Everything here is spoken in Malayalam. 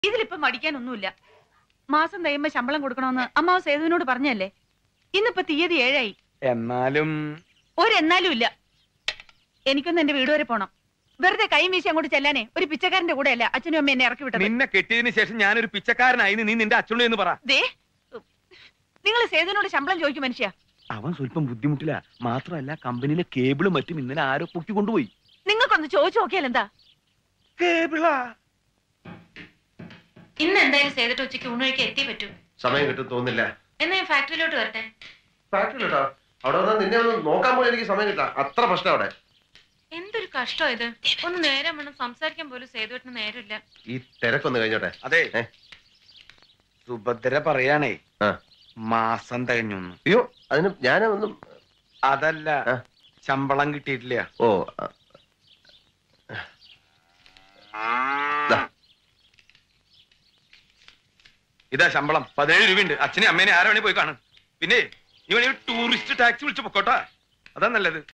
ഇതിലിപ്പം മടിക്കാനൊന്നുമില്ല മാസം തയ്യുമ്പോ ശമ്പളം കൊടുക്കണമെന്ന് അമ്മാവ് സേതുവിനോട് പറഞ്ഞല്ലേ ഇന്നിപ്പോ തീയതി ഏഴായി എന്നാലും ഒരെന്നാലും ഇല്ല എനിക്കൊന്ന് എന്റെ വീട് വരെ പോണം വെറുതെ കൈ വീശി അങ്ങോട്ട് ചെല്ലാനേ ഒരു പിച്ചക്കാരന്റെ കൂടെ അല്ല അച്ഛനും അമ്മ എന്നെ ഇറക്കി വിട്ടത് നിന്നെ കെട്ടിയതിന് ശേഷം ഞാനൊരു പിച്ചക്കാരനായി നീ നിന്റെ അച്ഛനോട് എന്ന് പറ ദേ നിങ്ങൾ സേതുവിനോട് ശമ്പളം ചോദിക്കും മനുഷ്യ അവൻ സ്വല്പം ബുദ്ധിമുട്ടില്ല മാത്രമല്ല കമ്പനിയിലെ കേബിളും മറ്റും ഇന്നലെ ആരോ പൊക്കി കൊണ്ടുപോയി നിങ്ങൾക്കൊന്ന് ചോദിച്ചു നോക്കിയാൽ എന്താ കേബിളാ ഇന്ന് എന്തായാലും സേതിട്ട് ഉച്ചയ്ക്ക് ഊണൊഴിക്ക് എത്തി പറ്റൂ സമയം കിട്ടും തോന്നില്ല എന്നാ ഞാൻ ഫാക്ടറിയിലോട്ട് വരട്ടെ ഫാക്ടറിയിലോട്ടോ അവിടെ വന്നാൽ നിന്നെ ഒന്ന് നോക്കാൻ പോലും എനിക്ക് സമയം കിട്ടാം അത്ര പ്രശ്നം അവിടെ എന്തൊരു കഷ്ടം ഇത് ഒന്ന് നേരം വേണം സംസാരിക്കാൻ പോലും സേതുവേട്ടിന് നേരമില്ല ഈ തിരക്കൊന്ന് കഴിഞ്ഞോട്ടെ അതെ ഏ? സുഭദ്ര പറയാണേ ആ. മാസം തികഞ്ഞു അയ്യോ അതിന് ഞാനൊന്നും അതല്ല ആ. ശമ്പളം കിട്ടിയിട്ടില്ല ഓ ആ, ദാ. ഇതാ ശമ്പളം പതിനേഴ് രൂപയുണ്ട് അച്ഛനെ അമ്മേനെ ആരാ വേണേ പോയി കാണും പിന്നെ ഇവനെ ടൂറിസ്റ്റ് ടാക്സി വിളിച്ചു പൊക്കോട്ടാ അതാ നല്ലത്